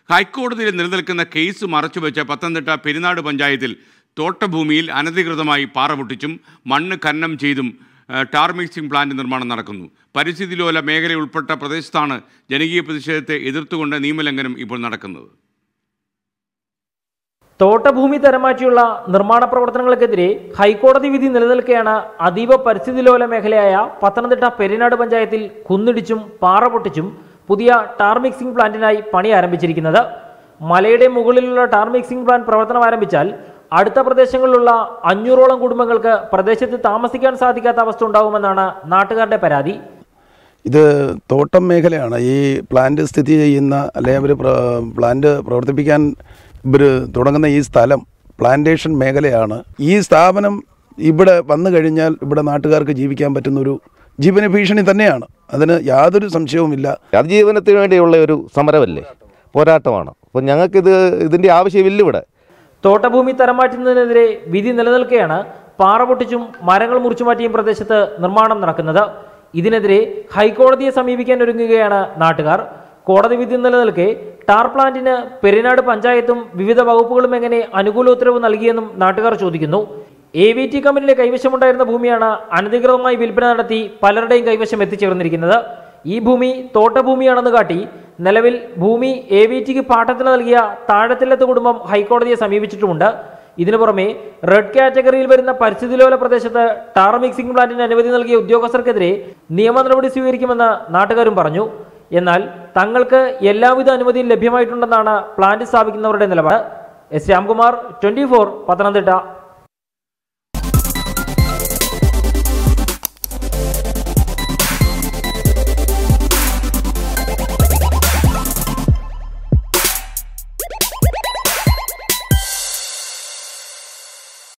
ഹൈക്കോടതിയിൽ നിലനിൽക്കുന്ന കേസ് മറച്ചുവെച്ച പത്തനംതിട്ട പെരുന്നാട് പഞ്ചായത്തിൽ തോട്ടഭൂമിയിൽ അനധികൃതമായി പാറ പൊട്ടിച്ചും മണ്ണ് ഖനനം ചെയ്തും ആ, ടാർ മിക്സിംഗ് പ്ലാന്റ് നിർമ്മാണം നടക്കുന്നു പരിസ്ഥിതി ലോല മേഖല ഉൾപ്പെട്ട പ്രദേശത്താണ് ജനകീയ പ്രതിഷേധത്തെ എതിർത്തുകൊണ്ട് നിയമലംഘനം ഇപ്പോൾ നടക്കുന്നത് തോട്ടഭൂമി തരംമാറ്റിയുള്ള നിർമ്മാണ പ്രവർത്തനങ്ങൾക്കെതിരെ ഹൈക്കോടതി വിധി നിലനിൽക്കെയാണ് അതീവ പരിസ്ഥിതിലോല മേഖലയായ പത്തനംതിട്ട പെരിനാട് പഞ്ചായത്തിൽ കുന്നിടിച്ചും പാറ പൊട്ടിച്ചും പുതിയ ടാർ മിക്സിംഗ് പ്ലാന്റിനായി പണി ആരംഭിച്ചിരിക്കുന്നത് മലയുടെ മുകളിലുള്ള ടാർ മിക്സിംഗ് പ്ലാന്റ് പ്രവർത്തനം ആരംഭിച്ചാൽ അടുത്ത പ്രദേശങ്ങളിലുള്ള അഞ്ഞൂറോളം കുടുംബങ്ങൾക്ക് പ്രദേശത്ത് താമസിക്കാൻ സാധിക്കാത്ത അവസ്ഥ ഉണ്ടാകുമെന്നാണ് നാട്ടുകാരുടെ പരാതി ഇത് തോട്ടം മേഖലയാണ് ഈ പ്ലാന്റ് സ്ഥിതി ചെയ്യുന്ന അല്ലെങ്കിൽ അവർ പ്ലാന്റ് പ്രവർത്തിപ്പിക്കാൻ ഇവർ തുടങ്ങുന്ന ഈ സ്ഥലം പ്ലാന്റേഷൻ മേഖലയാണ് ഈ സ്ഥാപനം ഇവിടെ വന്നു കഴിഞ്ഞാൽ ഇവിടെ നാട്ടുകാർക്ക് ജീവിക്കാൻ പറ്റുന്ന ഒരു ജീവന ഭീഷണി തന്നെയാണ് അതിന് യാതൊരു സംശയവുമില്ല അതിജീവനത്തിന് വേണ്ടിയുള്ള ഒരു സമരമല്ലേ പോരാട്ടമാണ് അപ്പോൾ ഞങ്ങൾക്കിത് ഇതിൻ്റെ ആവശ്യമില്ല ഇവിടെ തോട്ടഭൂമി തരംമാറ്റുന്നതിനെതിരെ വിധി നിലനിൽക്കെയാണ് പാറ പൊട്ടിച്ചും മരങ്ങൾ മുറിച്ചുമാറ്റിയും പ്രദേശത്ത് നിർമ്മാണം നടക്കുന്നത് ഇതിനെതിരെ ഹൈക്കോടതിയെ സമീപിക്കാൻ ഒരുങ്ങുകയാണ് നാട്ടുകാർ കോടതി വിധി നിലനിൽക്കെ ടാർ പ്ലാന്റിന് പെരിനാട് പഞ്ചായത്തും വിവിധ വകുപ്പുകളും എങ്ങനെ അനുകൂല ഉത്തരവ് നൽകിയെന്നും നാട്ടുകാർ ചോദിക്കുന്നു എ വി ടി കമ്പനിയുടെ കൈവശമുണ്ടായിരുന്ന ഭൂമിയാണ് അനധികൃതമായി വിൽപ്പന നടത്തി പലരുടെയും കൈവശം എത്തിച്ചേർന്നിരിക്കുന്നത് ഈ ഭൂമി തോട്ടഭൂമിയാണെന്ന് കാട്ടി നിലവിൽ ഭൂമി എ വി ടിക്ക് പാട്ടത്തിന് നൽകിയ താഴത്തില്ലത്ത് കുടുംബം ഹൈക്കോടതിയെ സമീപിച്ചിട്ടുമുണ്ട് ഇതിനു പുറമെ റെഡ് കാറ്റഗറിയിൽ വരുന്ന പരിസ്ഥിതിലോല പ്രദേശത്ത് ടാർ മിക്സിംഗ് പ്ലാന്റിന് അനുമതി നൽകിയ ഉദ്യോഗസ്ഥർക്കെതിരെ നിയമ നടപടി സ്വീകരിക്കുമെന്ന് നാട്ടുകാരും പറഞ്ഞു എന്നാൽ തങ്ങൾക്ക് എല്ലാവിധ അനുമതിയും ലഭ്യമായിട്ടുണ്ടെന്നാണ് പ്ലാന്റ് സ്ഥാപിക്കുന്നവരുടെ നിലപാട് എസ് ശ്യാംകുമാർ ട്വന്റി പത്തനംതിട്ട